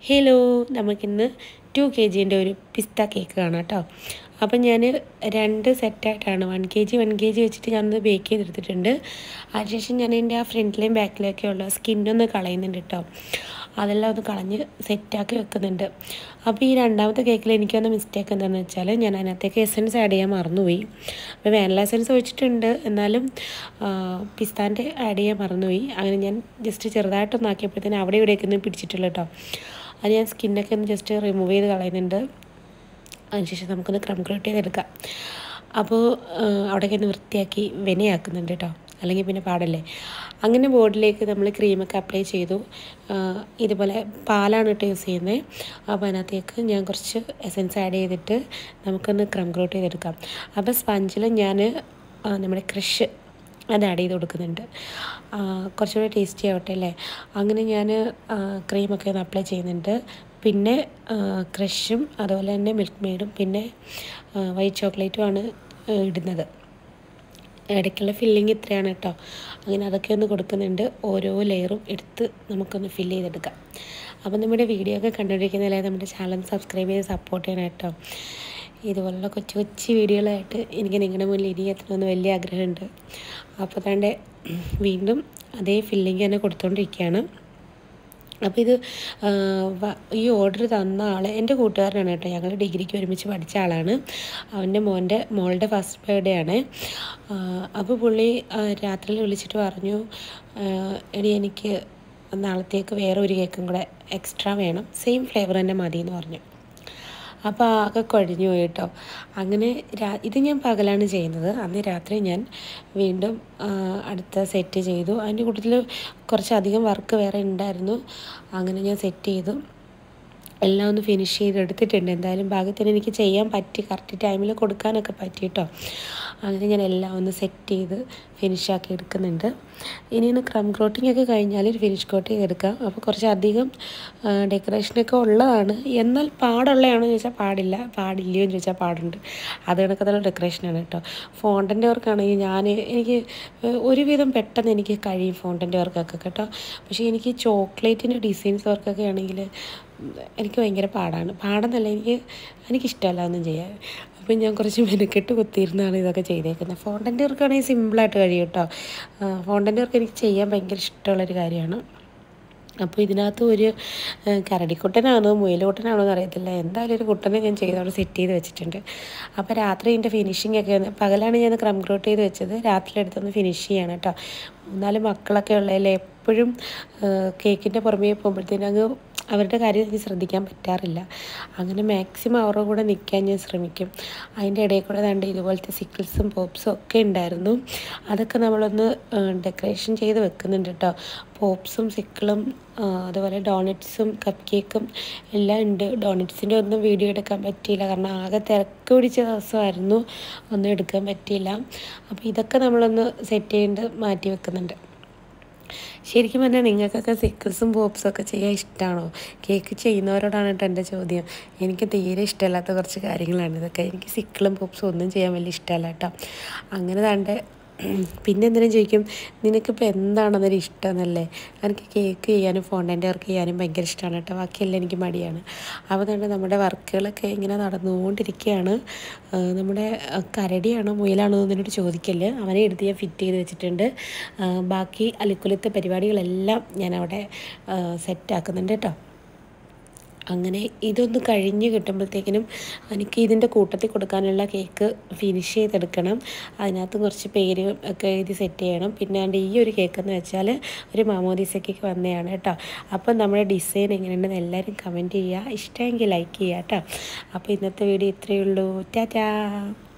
hello നമുക്കിന്ന് to K ജീൻ്റെ ഒരു പിസ്ത cake കാണാം കേട്ടോ അപ്പം ഞാൻ രണ്ട് സെറ്റായിട്ടാണ് one K G one K G വെച്ചിട്ട് ഞാനൊന്ന് ബേക്ക് ചെയ്തെടുത്തിട്ടുണ്ട് അതിനുശേഷം ഞാൻ എൻ്റെ ആ ഫ്രണ്ടിലെയും ബാക്കിലൊക്കെ ഉള്ള സ്കിന്നൊന്ന് കളയുന്നുണ്ട് കേട്ടോ അതെല്ലാം ഒന്ന് കളഞ്ഞ് സെറ്റാക്കി വെക്കുന്നുണ്ട് അപ്പോൾ ഈ രണ്ടാമത്തെ കേക്കിൽ എനിക്ക് വന്ന മിസ്റ്റേക്ക് എന്താണെന്ന് വെച്ചാൽ ഞാൻ അതിനകത്തേക്ക് എസൻസ് ആഡ് ചെയ്യാൻ മറന്നുപോയി അപ്പോൾ വാനില എസൻസ് ഒഴിച്ചിട്ടുണ്ട് എന്നാലും പിസ്താൻ്റെ ആഡ് ചെയ്യാൻ മറന്നുപോയി അങ്ങനെ ഞാൻ ജസ്റ്റ് ചെറുതായിട്ടൊന്ന് ആക്കിയപ്പോഴത്തേന് അവിടെ ഇവിടെയൊക്കെ ഒന്ന് പിടിച്ചിട്ടുള്ളൂ കേട്ടോ അത് ഞാൻ സ്കിന്നൊക്കെ ഒന്ന് ജസ്റ്റ് റിമൂവ് ചെയ്ത് കളയുന്നുണ്ട് അതിനുശേഷം നമുക്കൊന്ന് ക്രം ക്രോട്ട് ചെയ്തെടുക്കാം അപ്പോൾ അവിടെയൊക്കെ ഒന്ന് വൃത്തിയാക്കി വെനയാക്കുന്നുണ്ട് കേട്ടോ അല്ലെങ്കിൽ പിന്നെ പാടല്ലേ അങ്ങനെ ബോർഡിലേക്ക് നമ്മൾ ക്രീമൊക്കെ അപ്ലൈ ചെയ്തു ഇതുപോലെ പാലാണ് കേട്ടോ യൂസ് ചെയ്യുന്നത് അപ്പോൾ അതിനകത്തേക്ക് ഞാൻ കുറച്ച് എസൻസ് ആഡ് ചെയ്തിട്ട് നമുക്കൊന്ന് ക്രം ക്രോട്ട് ചെയ്തെടുക്കാം അപ്പോൾ സ്പഞ്ചിൽ ഞാൻ നമ്മുടെ ക്രഷ് അത് ആഡ് ചെയ്ത് കൊടുക്കുന്നുണ്ട് കുറച്ചുകൂടി ടേസ്റ്റി ആവട്ടെ അല്ലേ അങ്ങനെ ഞാൻ ക്രീമൊക്കെ ഒന്ന് അപ്ലൈ ചെയ്യുന്നുണ്ട് പിന്നെ ക്രഷും അതുപോലെ തന്നെ മിൽക്ക് മെയ്ഡും പിന്നെ വൈറ്റ് ചോക്ലേറ്റും ആണ് ഇടുന്നത് ഇടയ്ക്കുള്ള ഫില്ലിങ് ഇത്രയാണ് കേട്ടോ അങ്ങനെ അതൊക്കെ ഒന്ന് കൊടുക്കുന്നുണ്ട് ഓരോ ലെയറും എടുത്ത് നമുക്കൊന്ന് ഫില്ല് ചെയ്തെടുക്കാം അപ്പം നമ്മുടെ വീഡിയോ ഒക്കെ കണ്ടുകൊണ്ടിരിക്കുന്നതിലെ നമ്മുടെ ചാനൽ സബ്സ്ക്രൈബ് ചെയ്ത് സപ്പോർട്ട് ചെയ്യണം കേട്ടോ ഇതുപോലുള്ള കൊച്ചു കൊച്ചു വീഡിയോകളായിട്ട് എനിക്ക് നിങ്ങളുടെ മുന്നിൽ ഇനി എത്തണമെന്ന് വലിയ ആഗ്രഹമുണ്ട് അപ്പോൾ താണ്ടെ വീണ്ടും അതേ ഫില്ലിങ് തന്നെ കൊടുത്തുകൊണ്ടിരിക്കുകയാണ് അപ്പോൾ ഇത് ഈ ഓർഡർ തന്ന ആൾ എൻ്റെ കൂട്ടുകാരനാണ് കേട്ടോ ഞങ്ങൾ ഡിഗ്രിക്ക് ഒരുമിച്ച് പഠിച്ച ആളാണ് അവൻ്റെ മോൻ്റെ മോളുടെ ഫസ്റ്റ് ബർത്ത്ഡേ ആണ് അപ്പോൾ പുള്ളി രാത്രിയിൽ വിളിച്ചിട്ട് പറഞ്ഞു എടി എനിക്ക് നാളത്തേക്ക് വേറെ ഒരു കേക്കും കൂടെ എക്സ്ട്രാ വേണം സെയിം ഫ്ലേവർ തന്നെ മതി എന്ന് പറഞ്ഞു അപ്പോൾ ആകെ കുഴഞ്ഞു പോയി കേട്ടോ അങ്ങനെ ഇത് ഞാൻ പകലാണ് ചെയ്യുന്നത് അന്ന് രാത്രി ഞാൻ വീണ്ടും അടുത്ത സെറ്റ് ചെയ്തു അതിൻ്റെ കൂട്ടത്തിൽ കുറച്ചധികം വർക്ക് വേറെ ഉണ്ടായിരുന്നു അങ്ങനെ ഞാൻ സെറ്റ് ചെയ്തു എല്ലാം ഒന്ന് ഫിനിഷ് ചെയ്തെടുത്തിട്ടുണ്ട് എന്തായാലും ഭാഗ്യത്തിന് എനിക്ക് ചെയ്യാൻ പറ്റി കറക്റ്റ് ടൈമിൽ കൊടുക്കാനൊക്കെ പറ്റി കേട്ടോ അങ്ങനെ ഞാൻ എല്ലാം ഒന്ന് സെറ്റ് ചെയ്ത് ഫിനിഷാക്കി എടുക്കുന്നുണ്ട് ഇനി ഒന്ന് ക്രം ക്രോട്ടിംഗ് ഒക്കെ കഴിഞ്ഞാൽ ഒരു ഫിനിഷ് കോട്ട് ചെയ്തെടുക്കാം അപ്പോൾ കുറച്ചധികം ഡെക്കറേഷനൊക്കെ ഉള്ളതാണ് എന്നാൽ പാടുള്ളതാണോ ചോദിച്ചാൽ പാടില്ല പാടില്ലയോ എന്ന് ചോദിച്ചാൽ പാടുണ്ട് അത് കണക്കത്തുള്ള ഡെക്കറേഷനാണ് കേട്ടോ ഫോണ്ടൻ്റെ വർക്കാണെങ്കിൽ ഞാൻ എനിക്ക് ഒരുവിധം പെട്ടെന്ന് എനിക്ക് കഴിയും ഫോണ്ടൻ്റെ വർക്കൊക്കെ കേട്ടോ പക്ഷേ എനിക്ക് ചോക്ലേറ്റിൻ്റെ ഡിസൈൻസ് വർക്കൊക്കെ ആണെങ്കിൽ എനിക്ക് ഭയങ്കര പാടാണ് പാടെന്നല്ല എനിക്ക് എനിക്കിഷ്ടമല്ല ഒന്നും ചെയ്യാൻ അപ്പം ഞാൻ കുറച്ച് മെനക്കെട്ട് കുത്തിയിരുന്നാണ് ഇതൊക്കെ ചെയ്തേക്കുന്നത് ഫോണ്ടൻ്റെ വർക്കാണെങ്കിൽ സിമ്പിളായിട്ട് കഴിയും കേട്ടോ ഫോണ്ടൻ്റെ വർക്ക് എനിക്ക് ചെയ്യാൻ ഭയങ്കര ഇഷ്ടമുള്ളൊരു കാര്യമാണ് അപ്പോൾ ഇതിനകത്ത് ഒരു കരടിക്കുട്ടനാണോ മുയലുകുട്ടനാണോ എന്ന് അറിയത്തില്ല എന്തായാലും ഒരു കുട്ടനെ ഞാൻ ചെയ്തവിടെ സെറ്റ് ചെയ്ത് വെച്ചിട്ടുണ്ട് അപ്പോൾ രാത്രി ഇതിൻ്റെ ഫിനിഷിംഗ് ഒക്കെ ഒന്ന് പകലാണ് ഞാൻ ക്രം ക്രോട്ട് ചെയ്ത് വെച്ചത് രാത്രി എടുത്തൊന്ന് ഫിനിഷ് ചെയ്യണം കേട്ടോ മൂന്നാല് മക്കളൊക്കെ ഉള്ളതിൽ എപ്പോഴും കേക്കിൻ്റെ പുറമേ പോകുമ്പോഴത്തേനും അങ്ങ് അവരുടെ കാര്യം എനിക്ക് ശ്രദ്ധിക്കാൻ പറ്റാറില്ല അങ്ങനെ മാക്സിമം അവരുടെ കൂടെ നിൽക്കാൻ ഞാൻ ശ്രമിക്കും അതിൻ്റെ ഇടയിൽ കൂടെ കണ്ട് ഇതുപോലത്തെ സിക്കിൾസും പോപ്സും ഒക്കെ ഉണ്ടായിരുന്നു അതൊക്കെ നമ്മളൊന്ന് ഡെക്കറേഷൻ ചെയ്ത് വെക്കുന്നുണ്ട് കേട്ടോ പോപ്സും സിക്കിളും അതുപോലെ ഡോണറ്റ്സും കപ്പ് കേക്കും എല്ലാം ഉണ്ട് ഡോണറ്റ്സിൻ്റെ ഒന്നും വീഡിയോ എടുക്കാൻ പറ്റിയില്ല കാരണം ആകെ തിരക്ക് പിടിച്ച ദിവസമായിരുന്നു ഒന്നും എടുക്കാൻ പറ്റിയില്ല അപ്പോൾ ഇതൊക്കെ നമ്മളൊന്ന് സെറ്റ് ചെയ്ത് മാറ്റി വെക്കുന്നുണ്ട് ശരിക്കും പറഞ്ഞാൽ നിങ്ങൾക്കൊക്കെ സിക്കിൾസും പോപ്സും ഒക്കെ ചെയ്യാൻ ഇഷ്ടമാണോ കേക്ക് ചെയ്യുന്നവരോടാണ് കേട്ടോ എൻ്റെ ചോദ്യം എനിക്ക് തീരെ ഇഷ്ടമല്ലാത്ത കുറച്ച് കാര്യങ്ങളാണ് ഇതൊക്കെ എനിക്ക് സിക്കിളും പോപ്സും ഒന്നും ചെയ്യാൻ വലിയ ഇഷ്ടമല്ല കേട്ടോ അങ്ങനെ താണ്ടെ പിന്നെ എന്തിനും ചോദിക്കും നിനക്കിപ്പോൾ എന്താണെന്നൊരു ഇഷ്ടമെന്നല്ലേ എനിക്ക് കേക്ക് ചെയ്യാനും ഫോണ്ടൻ്റെ വർക്ക് ചെയ്യാനും ഭയങ്കര ഇഷ്ടമാണ് കേട്ടോ ബാക്കിയെല്ലാം എനിക്ക് മടിയാണ് അപ്പോൾ തന്നെ നമ്മുടെ വർക്കുകളൊക്കെ ഇങ്ങനെ നടന്നുകൊണ്ടിരിക്കുകയാണ് നമ്മുടെ കരടിയാണോ മുയലാണോ എന്നോട് ചോദിക്കല് അവനെ എടുത്ത് ഞാൻ ഫിറ്റ് ചെയ്ത് വെച്ചിട്ടുണ്ട് ബാക്കി അലിക്കുലത്തെ പരിപാടികളെല്ലാം ഞാൻ അവിടെ സെറ്റാക്കുന്നുണ്ട് കേട്ടോ അങ്ങനെ ഇതൊന്ന് കഴിഞ്ഞ് കിട്ടുമ്പോഴത്തേക്കിനും എനിക്ക് ഇതിൻ്റെ കൂട്ടത്തിൽ കൊടുക്കാനുള്ള കേക്ക് ഫിനിഷ് ചെയ്തെടുക്കണം അതിനകത്ത് കുറച്ച് പേര് ഒക്കെ എഴുതി സെറ്റ് ചെയ്യണം പിന്നെ ഈ ഒരു കേക്ക് എന്ന് വെച്ചാൽ ഒരു മാമോദീസയ്ക്ക് വന്നതാണ് കേട്ടോ അപ്പം നമ്മുടെ ഡിസൈൻ എങ്ങനെയുണ്ടെന്ന് എല്ലാവരും കമൻറ്റ് ചെയ്യുക ഇഷ്ടമെങ്കിൽ ലൈക്ക് ചെയ്യുക കേട്ടോ അപ്പോൾ ഇന്നത്തെ വീഡിയോ ഇത്രയേ ഉള്ളൂ ടാറ്റാ